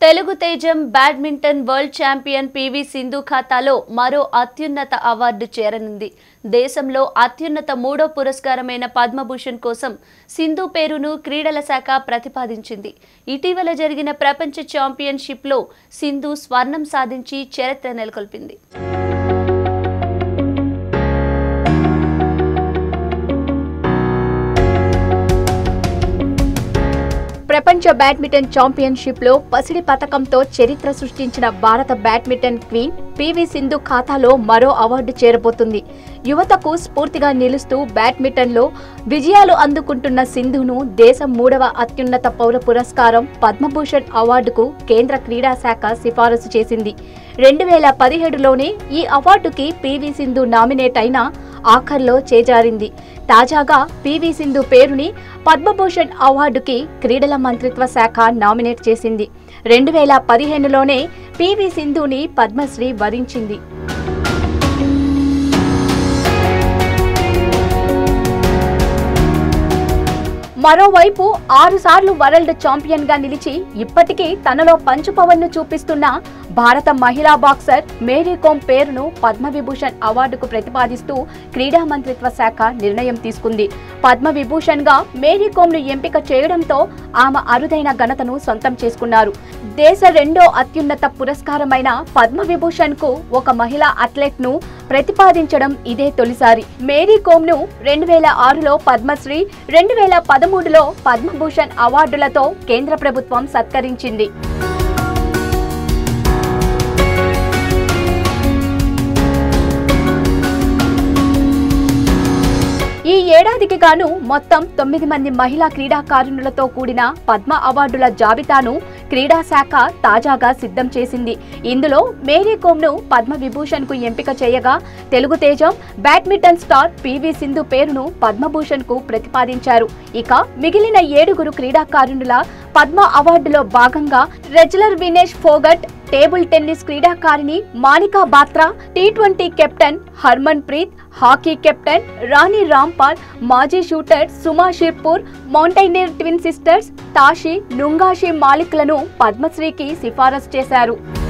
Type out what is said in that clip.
తెలుగు తేజం badminton world champion PV Sindhu ఖాతాలో మరో అత్యున్నత అవార్డు చేరనుంది దేశంలో అత్యున్నత మూడో పురస్కారమైన పద్మభూషణ్ కోసం సింధు పేరును క్రీడల శాఖ ప్రతిపాదించింది ఇటీవల జరిగిన ప్రపంచ ఛాంపియన్షిప్లో సింధు స్వర్ణం సాధించి చరిత్ర నెలకొల్పింది ప్రపంచ బ్యాడ్మింటన్ ఛాంపియన్షిప్ లో పసిడి పథకంతో చరిత్ర సృష్టించిన భారత బ్యాడ్మింటన్ క్వీన్ పివి సింధు ఖాతాలో మరో అవార్డు చేరబోతుంది యువతకు స్ఫూర్తిగా నిలుస్తూ బ్యాడ్మింటన్ లో విజయాలు అందుకుంటున్న సింధును దేశం మూడవ అత్యున్నత పౌర పురస్కారం పద్మభూషణ్ అవార్డుకు కేంద్ర క్రీడా శాఖ సిఫారసు చేసింది రెండు వేల పదిహేడులోనే ఈ అవార్డుకి పివి సింధు నామినేట్ అయిన ఆఖర్లో చేజారింది తాజాగా పివి సింధు పేరుని పద్మభూషణ్ అవార్డుకి క్రీడల మంత్రిత్వ శాఖ నామినేట్ చేసింది రెండు వేల పదిహేనులోనే పివి సింధుని పద్మశ్రీ వరించింది మరోవైపు ఆరుసార్లు వరల్డ్ ఛాంపియన్ గా నిలిచి ఇప్పటికీ తనలో పంచు పవన్ను చూపిస్తున్న భారత మహిళా బాక్సర్ మేరీ కోమ్ పేరును పద్మవిభూషణ్ అవార్డుకు ప్రతిపాదిస్తూ క్రీడా మంత్రిత్వ శాఖ నిర్ణయం తీసుకుంది పద్మవిభూషణ్ గా మేరీ కోమ్ ను ఎంపిక చేయడంతో ఆమె అరుదైన ఘనతను సొంతం చేసుకున్నారు దేశ రెండో అత్యున్నత పురస్కారమైన పద్మవిభూషణ్ కు ఒక మహిళా అథ్లెట్ ను ప్రతిపాదించడం ఇదే తొలిసారి మేరీ కోమ్ ను రెండు వేల ఆరులో పద్మశ్రీ రెండు వేల పదమూడులో పద్మభూషణ్ అవార్డులతో కేంద్ర ప్రభుత్వం సత్కరించింది ఈ ఏడాదికి గాను మొత్తం తొమ్మిది మంది మహిళా క్రీడాకారుణులతో కూడిన పద్మ అవార్డుల జాబితాను క్రీడా శాఖ తాజాగా సిద్ధం చేసింది ఇందులో మేరీ కోమ్ ను పద్మ విభూషణ్ కు ఎంపిక చేయగా తెలుగు తేజం బ్యాడ్మింటన్ స్టార్ పివి సింధు పేరును పద్మభూషణ్ కు ప్రతిపాదించారు ఇక మిగిలిన ఏడుగురు క్రీడాకారుణుల పద్మ అవార్డులో భాగంగా wrestler Vinesh Phogat table tennis క్రీడాకారిణి Manika Batra T twenty captain Harmanpreet hockey captain Rani Rampal మాజీ shooter Suma Shirur mountaineer twin sisters Tashi Nungshi మాలిక్లను పద్మశ్రీకి సిఫారసు చేశారు